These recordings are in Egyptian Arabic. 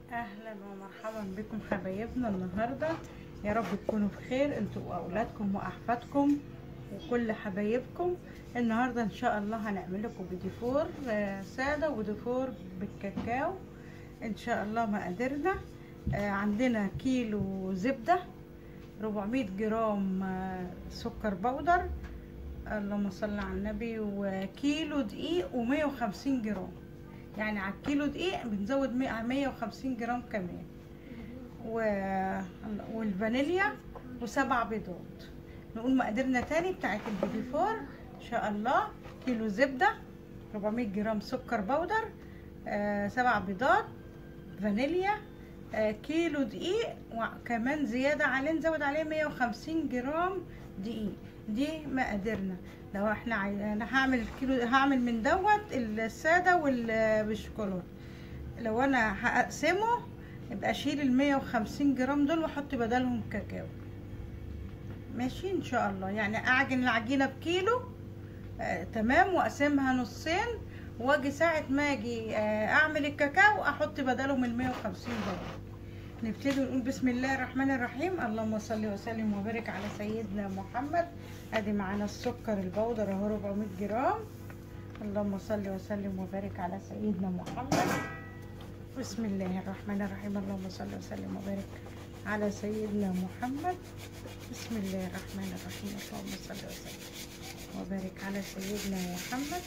اهلا ومرحبا بكم حبايبنا النهارده يا رب تكونوا بخير انتوا واولادكم واحفادكم وكل حبايبكم النهارده ان شاء الله هنعمل لكم بديفور آه، ساده وديفور بالكاكاو ان شاء الله مقاديرنا آه، عندنا كيلو زبده 400 جرام آه، سكر بودر اللهم صل على النبي وكيلو دقيق و150 جرام يعني على الكيلو دقيق بنزود 100 150 جرام كمان و... والفانيليا وسبع بيضات نقول مقاديرنا تاني بتاعت البيديفور ان شاء الله كيلو زبده 400 جرام سكر بودر آه سبع بيضات فانيليا آه كيلو دقيق وكمان زياده عليه نزود عليه 150 جرام دقيق دي مقاديرنا لو احنا عاي... انا هعمل كيلو هعمل من دوت الساده والبشكولات لو انا هقسمه يبقى اشيل ال 150 جرام دول واحط بدلهم كاكاو ماشي ان شاء الله يعني اعجن العجينه بكيلو آه تمام واقسمها نصين واجي ساعه ما اجي آه اعمل الكاكاو احط بدلهم ال 150 جرام نبتدي نقول بسم الله الرحمن الرحيم اللهم صل وسلم وبارك على سيدنا محمد ادي معانا السكر البودر اهو 400 جرام اللهم صل وسلم وبارك على سيدنا محمد بسم الله الرحمن الرحيم اللهم صل وسلم وبارك على سيدنا محمد بسم الله الرحمن الرحيم اللهم صل وسلم وبارك على سيدنا محمد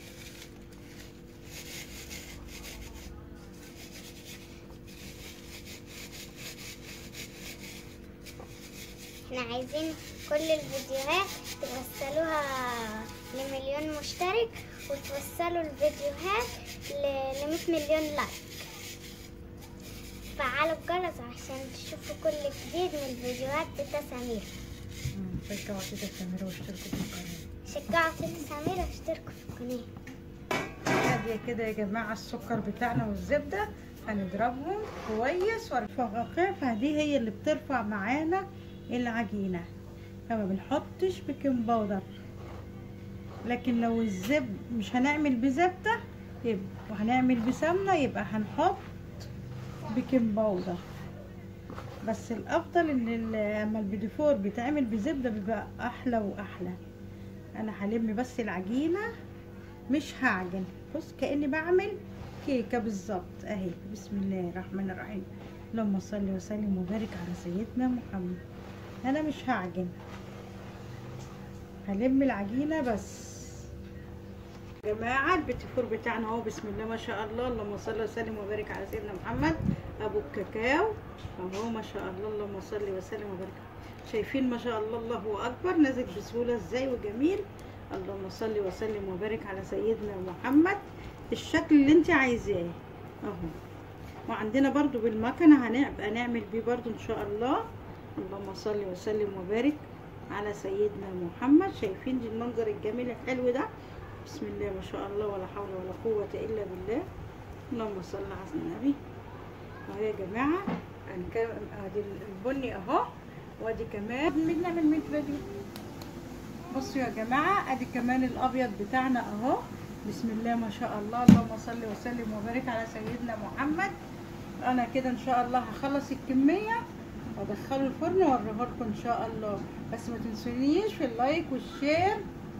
احنا عايزين كل الفيديوهات توصلوها لمليون مشترك وتوصلوا الفيديوهات ل 100 مليون لايك فعلوا الجرس عشان تشوفوا كل جديد من الفيديوهات تيتا سمير شجعوا كده الكاميرا واشتركوا في القناه شجعوا تيتا سمير واشتركوا في القناة ادي كده يا جماعه السكر بتاعنا والزبده هنضربهم كويس والفقاقيع فدي هي اللي بترفع معانا العجينه فما بنحطش بيكنج باودر لكن لو الزبد مش هنعمل بزبده يبقى وهنعمل بسمنه يبقى هنحط بيكنج باودر بس الافضل ان ال- لما البيديفور بيتعمل بزبده بيبقى احلى واحلى انا هلم بس العجينه مش هعجن بص كاني بعمل كيكه بالظبط اهي بسم الله الرحمن الرحيم اللهم صل وسلم وبارك على سيدنا محمد انا مش هعجن هلم العجينه بس يا جماعه البيتيفور بتاعنا اهو بسم الله ما شاء الله اللهم صل وسلم وبارك على سيدنا محمد ابو الكاكاو اهو ما شاء الله اللهم صل وسلم وبارك شايفين ما شاء الله الله اكبر نازل بسهوله ازاي وجميل اللهم صل وسلم وبارك على سيدنا محمد الشكل اللي انت عايزاه اهو وعندنا برضو بالمكنه هنبقى نعمل بيه برضو ان شاء الله اللهم صل وسلم وبارك على سيدنا محمد شايفين دي المنظر الجميل الحلو ده بسم الله ما شاء الله ولا حول ولا قوة إلا بالله اللهم صل على النبي اهو يا جماعة هنكمل ادي البني اهو وادي كمان بنعمل من فيديو بصوا يا جماعة ادي كمان الابيض بتاعنا اهو بسم الله ما شاء الله اللهم صل وسلم وبارك على سيدنا محمد انا كده ان شاء الله هخلص الكمية وادخله الفرن واوريه لكم ان شاء الله بس ما تنسونيش في اللايك والشير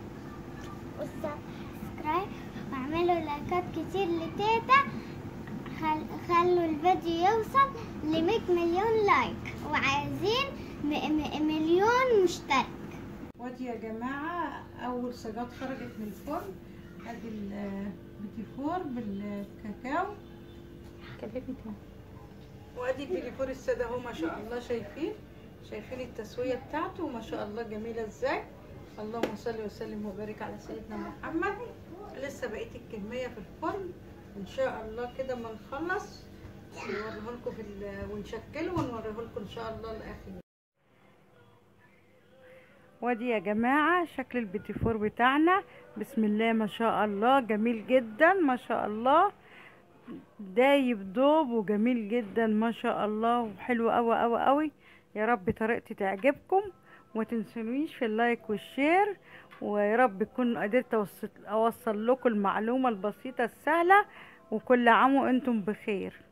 والسبسكرايب واعملوا لايكات كتير لتيتا خل... خلوا الفيديو يوصل ل 100 مليون لايك وعايزين م... م... مليون مشترك وادي يا جماعة أول سجاد خرجت من الفرن ادي البيتيفور بالكاكاو وادي البيتيفور السادة اهو ما شاء الله شايفين شايفين التسوية بتاعته وما شاء الله جميلة ازاي اللهم صل وسلم وبارك على سيدنا محمد لسه بقية الكمية في الفرن ان شاء الله كده ما نخلص نوريه لكم في ال- ونشكله ونوريه لكم ان شاء الله الاخير وادي يا جماعة شكل البيتيفور بتاعنا بسم الله ما شاء الله جميل جدا ما شاء الله دايب دوب وجميل جدا ما شاء الله وحلو قوي قوي قوي يا رب طريقتي تعجبكم وما تنسونيش في اللايك والشير ويا رب اكون قدرت اوصل, أوصل لكم المعلومة البسيطة السهلة وكل عام وانتم بخير